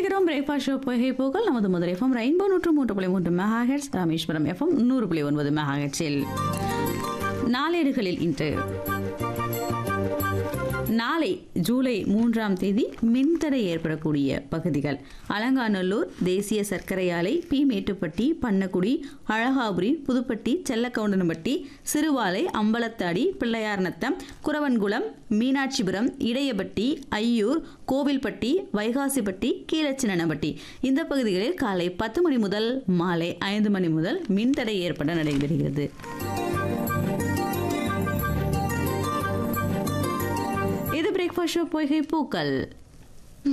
இணைந்திருக்கிறோம் breakfast show பொய்கை போகல் நமது முதல் எஃப்எம் ரெயின்போ நூற்று மூன்று புள்ளி மூன்று மெகாஹெட்ஸ் ராமேஸ்வரம் எஃப்எம் நூறு புள்ளி ஒன்பது மெகாஹெட்ஸில் நாளேடுகளில் இன்று நாளை ஜூலை மூன்றாம் தேதி மின்தடை ஏற்படக்கூடிய பகுதிகள் அலங்காநல்லூர் தேசிய சர்க்கரை ஆலை பி மேட்டுப்பட்டி பண்ணக்குடி அழகாபுரி புதுப்பட்டி செல்லக்கவுண்டனப்பட்டி சிறுவாலை அம்பலத்தாடி பிள்ளையார்நத்தம் குரவன்குளம் மீனாட்சிபுரம் இடையபட்டி ஐயூர் கோவில்பட்டி வைகாசிப்பட்டி கீழச்சின்னப்பட்டி இந்த பகுதிகளில் காலை பத்து மணி முதல் மாலை ஐந்து மணி முதல் மின்தடை ஏற்பட நடைபெறுகிறது இது பிரேக்ஃபாஸ்ட் ஷோ பொய்கை பூக்கள்